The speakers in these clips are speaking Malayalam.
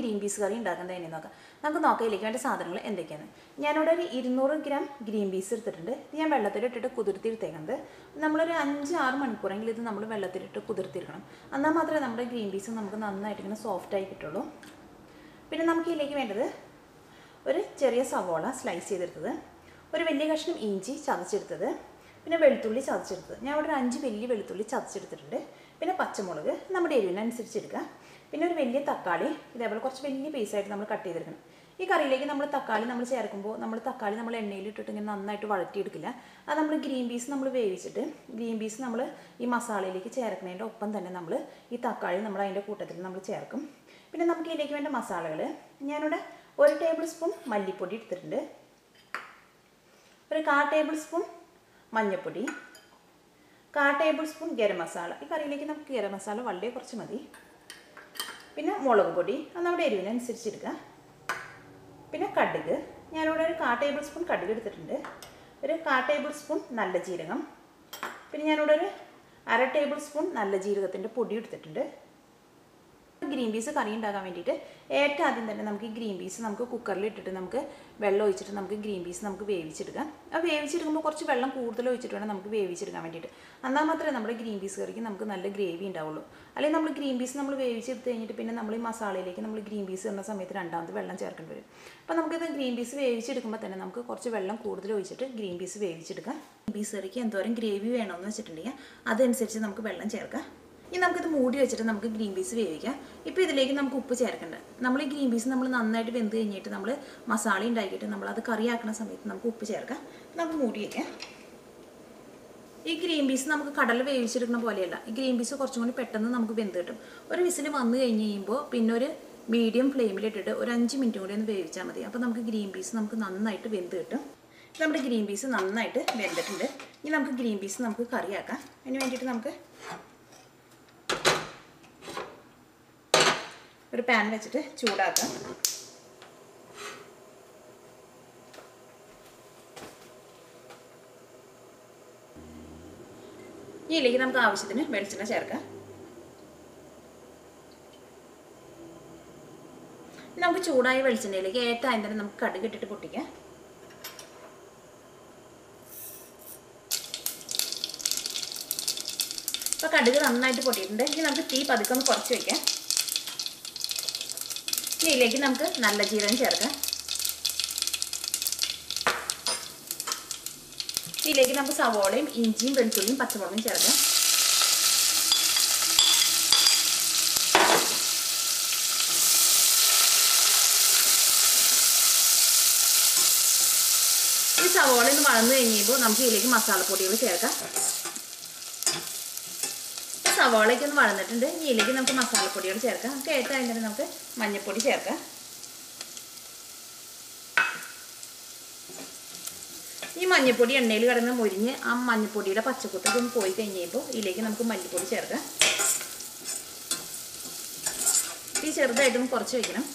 ഗ്രീൻ പീസ് കറി ഉണ്ടാക്കുന്നത് എങ്ങനെ നോക്കാം നമുക്ക് നോക്കാം ഇതിലേക്ക് വേണ്ട സാധനങ്ങൾ എന്തൊക്കെയാണ് ഞാനിവിടെ ഒരു ഇരുന്നൂറ് ഗ്രാം ഗ്രീൻ പീസ് എടുത്തിട്ടുണ്ട് ഇത് ഞാൻ വെള്ളത്തിലിട്ടിട്ട് കുതിർത്തിയെടുത്തേക്കുന്നത് നമ്മളൊരു അഞ്ച് ആറ് മണിക്കൂറെങ്കിലും ഇത് നമ്മൾ വെള്ളത്തിലിട്ട് കുതിർത്തിരിക്കണം എന്നാൽ മാത്രമേ നമ്മുടെ ഗ്രീൻ പീസ് നമുക്ക് നന്നായിട്ട് ഇങ്ങനെ സോഫ്റ്റായി കിട്ടുള്ളൂ പിന്നെ നമുക്ക് ഇതിലേക്ക് വേണ്ടത് ഒരു ചെറിയ സവോള സ്ലൈസ് ചെയ്തെടുത്തത് ഒരു വലിയ കഷ്ണം ഇഞ്ചി ചതച്ചെടുത്തത് പിന്നെ വെളുത്തുള്ളി ചതച്ചെടുത്തത് ഞാൻ ഇവിടെ ഒരു അഞ്ച് വലിയ വെളുത്തുള്ളി ചതച്ചെടുത്തിട്ടുണ്ട് പിന്നെ പച്ചമുളക് നമ്മുടെ എരിവിനനുസരിച്ച് എടുക്കുക പിന്നെ ഒരു വലിയ തക്കാളി ഇതേപോലെ കുറച്ച് വലിയ പീസായിട്ട് നമ്മൾ കട്ട് ചെയ്തെടുക്കണം ഈ കറിയിലേക്ക് നമ്മൾ തക്കാളി നമ്മൾ ചേർക്കുമ്പോൾ നമ്മൾ തക്കാളി നമ്മൾ എണ്ണയിൽ ഇട്ടിട്ട് ഇങ്ങനെ നന്നായിട്ട് വഴറ്റിയെടുക്കില്ല അത് നമ്മൾ ഗ്രീൻ പീസ് നമ്മൾ വേവിച്ചിട്ട് ഗ്രീൻ പീസ് നമ്മൾ ഈ മസാലയിലേക്ക് ചേർക്കുന്നതിൻ്റെ ഒപ്പം തന്നെ നമ്മൾ ഈ തക്കാളി നമ്മൾ അതിൻ്റെ കൂട്ടത്തിൽ നമ്മൾ ചേർക്കും പിന്നെ നമുക്ക് ഇതിലേക്ക് വേണ്ട മസാലകൾ ഞാനിവിടെ ഒരു ടേബിൾ സ്പൂൺ മല്ലിപ്പൊടി എടുത്തിട്ടുണ്ട് ഒരു കാ ടേബിൾ സ്പൂൺ മഞ്ഞൾപ്പൊടി കാ ടേബിൾ സ്പൂൺ ഗരം മസാല ഈ കറിയിലേക്ക് നമുക്ക് ഗരം മസാല വളരെ കുറച്ച് മതി പിന്നെ മുളക് പൊടി അത് നമ്മുടെ എരിവിനനുസരിച്ച് എടുക്കുക പിന്നെ കടുക് ഞാനിവിടെ ഒരു കാ ടേബിൾ സ്പൂൺ കടുക് എടുത്തിട്ടുണ്ട് ഒരു കാ ടേബിൾ സ്പൂൺ നല്ല ജീരകം പിന്നെ ഞാനിവിടെ ഒരു അര ടേബിൾ സ്പൂൺ നല്ല ജീരകത്തിൻ്റെ പൊടി എടുത്തിട്ടുണ്ട് ഗ്രീൻ പീസ് കറി ഉണ്ടാക്കാൻ വേണ്ടിയിട്ട് ഏറ്റവും ആദ്യം തന്നെ നമുക്ക് ഈ ഗ്രീൻ പീസ് നമുക്ക് കുക്കറിൽ ഇട്ടിട്ട് നമുക്ക് വെള്ളം ഒഴിച്ചിട്ട് നമുക്ക് ഗ്രീൻ പീസ് നമുക്ക് വേവിച്ചെടുക്കാം ആ വേവിച്ചെടുക്കുമ്പോൾ കുറച്ച് വെള്ളം കൂടുതൽ ഒഴിച്ചിട്ട് വേണം നമുക്ക് വേവിച്ചെടുക്കാൻ വേണ്ടിയിട്ട് എന്നാൽ മാത്രമേ നമ്മുടെ ഗ്രീൻ പീസ് കറിക്ക് നമുക്ക് നല്ല ഗ്രേവി ഉണ്ടാവുള്ളൂ അല്ലെങ്കിൽ നമ്മൾ ഗ്രീൻ പീസ് നമ്മൾ വേവിച്ചെടുത്ത് കഴിഞ്ഞിട്ട് പിന്നെ നമ്മൾ ഈ മസാലയിലേക്ക് നമ്മൾ ഗ്രീൻ പീസ് ഇടുന്ന സമയത്ത് രണ്ടാമത് വെള്ളം ചേർക്കേണ്ടി വരും അപ്പോൾ നമുക്കിത് ഗ്രീൻ പീസ് വേവിച്ചെടുക്കുമ്പോൾ തന്നെ നമുക്ക് കുറച്ച് വെള്ളം കൂടുതൽ ഒഴിച്ചിട്ട് ഗ്രീൻ പീസ് വേവിച്ചെടുക്കാം ഗ്രീൻ പീസ് കറിക്ക് എന്തോരം ഗ്രേവി വേണമെന്ന് വെച്ചിട്ടുണ്ടെങ്കിൽ അതനുസരിച്ച് നമുക്ക് വെള്ളം ചേർക്കാം ഇനി നമുക്കിത് മൂടി വെച്ചിട്ട് നമുക്ക് ഗ്രീൻ പീസ് വേവിക്കാം ഇപ്പോൾ ഇതിലേക്ക് നമുക്ക് ഉപ്പ് ചേർക്കണ്ട നമ്മൾ ഈ ഗ്രീൻ പീസ് നമ്മൾ നന്നായിട്ട് വെന്ത് കഴിഞ്ഞിട്ട് നമ്മൾ മസാല ഉണ്ടാക്കിയിട്ട് നമ്മൾ അത് കറിയാക്കുന്ന സമയത്ത് നമുക്ക് ഉപ്പ് ചേർക്കാം നമുക്ക് മൂടി വയ്ക്കാം ഈ ഗ്രീൻ പീസ് നമുക്ക് കടൽ വേവിച്ചെടുക്കുന്ന പോലെയല്ല ഈ ഗ്രീൻ പീസ് കുറച്ചും കൂടി പെട്ടെന്ന് നമുക്ക് വെന്ത് കിട്ടും ഒരു വിസിൽ വന്നു കഴിഞ്ഞ് കഴിയുമ്പോൾ പിന്നെ ഒരു മീഡിയം ഫ്ലെയിമിലിട്ടിട്ട് ഒരു അഞ്ച് മിനിറ്റ് കൂടി ഒന്ന് വേവിച്ചാൽ മതി അപ്പോൾ നമുക്ക് ഗ്രീൻ പീസ് നമുക്ക് നന്നായിട്ട് വെന്ത് കിട്ടും നമ്മുടെ ഗ്രീൻ പീസ് നന്നായിട്ട് വെന്തിട്ടുണ്ട് ഇനി നമുക്ക് ഗ്രീൻ പീസ് നമുക്ക് കറിയാക്കാം അതിന് വേണ്ടിയിട്ട് നമുക്ക് ഒരു പാൻ വെച്ചിട്ട് ചൂടാക്കാം ഇതിലേക്ക് നമുക്ക് ആവശ്യത്തിന് വെളിച്ചെണ്ണ ചേർക്കാം നമുക്ക് ചൂടായ വെളിച്ചെണ്ണയിലേക്ക് ഏറ്റവും ആദ്യം തന്നെ നമുക്ക് കടുക് ഇട്ടിട്ട് പൊട്ടിക്കാം ഇപ്പോൾ കടുക് നന്നായിട്ട് പൊട്ടിയിട്ടുണ്ട് ഇനി നമുക്ക് തീ പതുക്കെ ഒന്ന് കുറച്ച് വയ്ക്കാം ഇനി ഇതിലേക്ക് നമുക്ക് നല്ല ജീരകം ചേർക്കാം ഇതിലേക്ക് നമുക്ക് സവോളയും ഇഞ്ചിയും വെളുത്തുള്ളിയും പച്ചമുളകും ചേർക്കാം ഈ സവോള ഒന്ന് വളർന്നു കഴിയുമ്പോൾ നമുക്ക് ഇതിലേക്ക് മസാലപ്പൊടികൾ ചേർക്കാം സവാളയ്ക്ക് ഒന്ന് വളർന്നിട്ടുണ്ട് ഇനി ഇതിലേക്ക് നമുക്ക് മസാലപ്പൊടികൾ ചേർക്കാം നമുക്ക് ഏറ്റവും അതിൻ്റെ നമുക്ക് മഞ്ഞൾപ്പൊടി ചേർക്കാം ഈ മഞ്ഞൾപ്പൊടി എണ്ണയിൽ കിടന്ന് മുരിഞ്ഞ് ആ മഞ്ഞൾപ്പൊടിയുടെ പച്ചക്കുത്തൊക്കെ ഒന്ന് പോയി കഴിഞ്ഞപ്പോൾ ഇതിലേക്ക് നമുക്ക് മല്ലിപ്പൊടി ചേർക്കാം ഈ ചെറുതായിട്ടൊന്ന് കുറച്ച് വയ്ക്കണം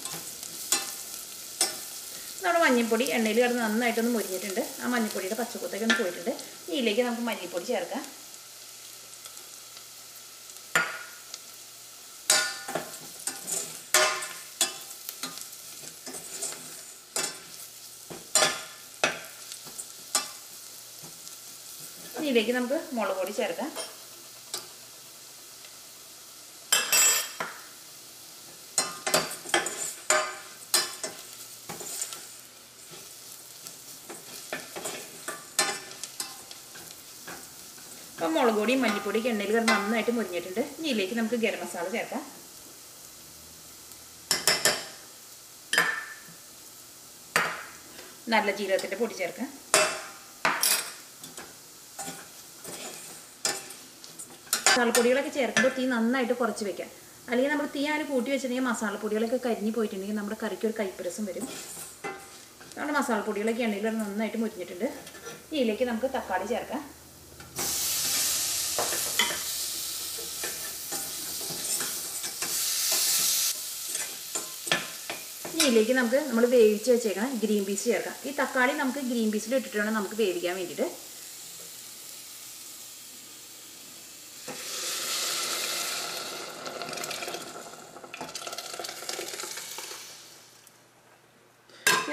നമ്മുടെ മഞ്ഞൾപ്പൊടി എണ്ണയിൽ കിടന്ന് നന്നായിട്ടൊന്ന് മുരിഞ്ഞിട്ടുണ്ട് ആ മഞ്ഞൾപ്പൊടിയുടെ പച്ചക്കുത്തൊക്കെ ഒന്ന് പോയിട്ടുണ്ട് ഇതിലേക്ക് നമുക്ക് മല്ലിപ്പൊടി ചേർക്കാം ഇതിലേക്ക് നമുക്ക് മുളക് പൊടി ചേർക്കാം അപ്പം മുളക് പൊടിയും മല്ലിപ്പൊടിയും എണ്ണയിൽ കിടന്ന് നന്നായിട്ട് മുരിഞ്ഞിട്ടുണ്ട് ഇനി ഇതിലേക്ക് നമുക്ക് ഗരം മസാല ചേർക്കാം നല്ല ജീരകത്തിൻ്റെ പൊടി ചേർക്കാം മസാലപ്പൊടികളൊക്കെ ചേർക്കുമ്പോൾ തീ നന്നായിട്ട് കുറച്ച് വെക്കാം അല്ലെങ്കിൽ നമ്മൾ തീ ആര് കൂട്ടി വെച്ചിട്ടുണ്ടെങ്കിൽ മസാലപ്പൊടികളൊക്കെ കരിഞ്ഞ് പോയിട്ടുണ്ടെങ്കിൽ നമ്മുടെ കറിക്ക് ഒരു കൈപ്പരസം വരും നമ്മുടെ മസാലപ്പൊടികളൊക്കെ എണ്ണയിൽ നന്നായിട്ട് മുരിഞ്ഞിട്ടുണ്ട് ഇതിലേക്ക് നമുക്ക് തക്കാളി ചേർക്കാം ഇതിലേക്ക് നമുക്ക് നമ്മൾ വേവിച്ച് വെച്ചേക്കണം ഗ്രീൻ പീസ് ചേർക്കാം ഈ തക്കാളി നമുക്ക് ഗ്രീൻ പീസിൽ ഇട്ടിട്ട് വേണം നമുക്ക് വേവിക്കാൻ വേണ്ടിയിട്ട്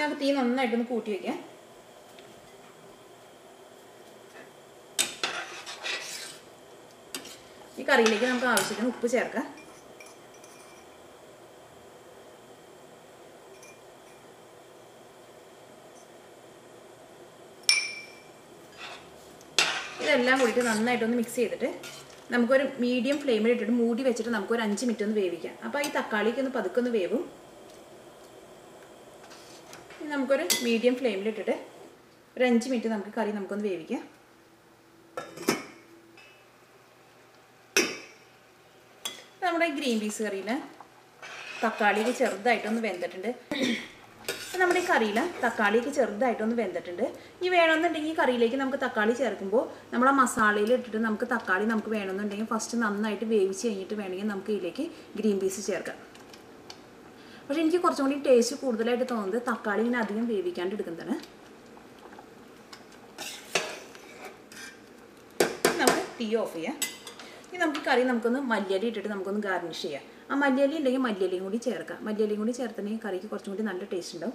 നമുക്ക് തീ നന്നായിട്ടൊന്ന് കൂട്ടി വയ്ക്കാം ഈ കറിയിലേക്ക് നമുക്ക് ആവശ്യത്തിന് ഉപ്പ് ചേർക്കാം ഇതെല്ലാം കൂടിയിട്ട് നന്നായിട്ടൊന്ന് മിക്സ് ചെയ്തിട്ട് നമുക്കൊരു മീഡിയം ഫ്ലെയിമിൽ ഇട്ടിട്ട് മൂടി വെച്ചിട്ട് നമുക്കൊരു അഞ്ച് മിനിറ്റ് ഒന്ന് വേവിക്കാം അപ്പോൾ ഈ തക്കാളിക്ക് ഒന്ന് പതുക്കെ ഒന്ന് വേവും ഇനി നമുക്കൊരു മീഡിയം ഫ്ലെയിമിൽ ഇട്ടിട്ട് ഒരു അഞ്ച് മിനിറ്റ് നമുക്ക് കറി നമുക്കൊന്ന് വേവിക്കാം നമ്മുടെ ഗ്രീൻ പീസ് കറിയിൽ തക്കാളിക്ക് ചെറുതായിട്ടൊന്ന് വെന്തിട്ടുണ്ട് അപ്പോൾ നമ്മുടെ ഈ കറിയിൽ തക്കാളിക്ക് ചെറുതായിട്ടൊന്ന് വെന്തിട്ടുണ്ട് ഈ വേണമെന്നുണ്ടെങ്കിൽ ഈ കറിയിലേക്ക് നമുക്ക് തക്കാളി ചേർക്കുമ്പോൾ നമ്മൾ ആ മസാലയിൽ ഇട്ടിട്ട് നമുക്ക് തക്കാളി നമുക്ക് വേണമെന്നുണ്ടെങ്കിൽ ഫസ്റ്റ് നന്നായിട്ട് വേവിച്ച് കഴിഞ്ഞിട്ട് വേണമെങ്കിൽ നമുക്ക് ഇതിലേക്ക് ഗ്രീൻ പീസ് ചേർക്കാം പക്ഷേ എനിക്ക് കുറച്ചും കൂടി ടേസ്റ്റ് കൂടുതലായിട്ട് തോന്നുന്നത് തക്കാളി ഇങ്ങനെ അധികം വേവിക്കാണ്ട് എടുക്കുന്നതാണ് നമുക്ക് തീ ഓഫ് ചെയ്യാം ഇനി നമുക്ക് കറി നമുക്കൊന്ന് മല്ലിയലി ഇട്ടിട്ട് നമുക്കൊന്ന് ഗാർണിഷ് ചെയ്യാം ആ മല്ലിയലി ഉണ്ടെങ്കിൽ മല്ലിയലിയും കൂടി ചേർക്കാം മല്ലിയലിയും കൂടി ചേർത്തിട്ടുണ്ടെങ്കിൽ കറിക്ക് കുറച്ചും കൂടി നല്ല ടേസ്റ്റ് ഉണ്ടാവും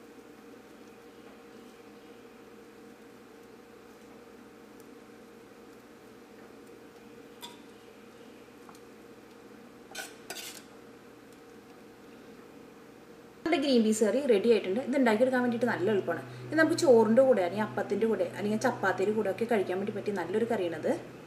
നമ്മുടെ ഗ്രീൻ പീസ് കറി റെഡി ആയിട്ടുണ്ട് ഇത് ഉണ്ടാക്കിയെടുക്കാൻ വേണ്ടിയിട്ട് നല്ല എളുപ്പമാണ് ഇത് നമുക്ക് ചോറിൻ്റെ കൂടെ അല്ലെങ്കിൽ അപ്പത്തിൻ്റെ കൂടെ അല്ലെങ്കിൽ ചപ്പാത്തിയുടെ കൂടെ ഒക്കെ കഴിക്കാൻ വേണ്ടി പറ്റിയ നല്ലൊരു കറിയാണിത്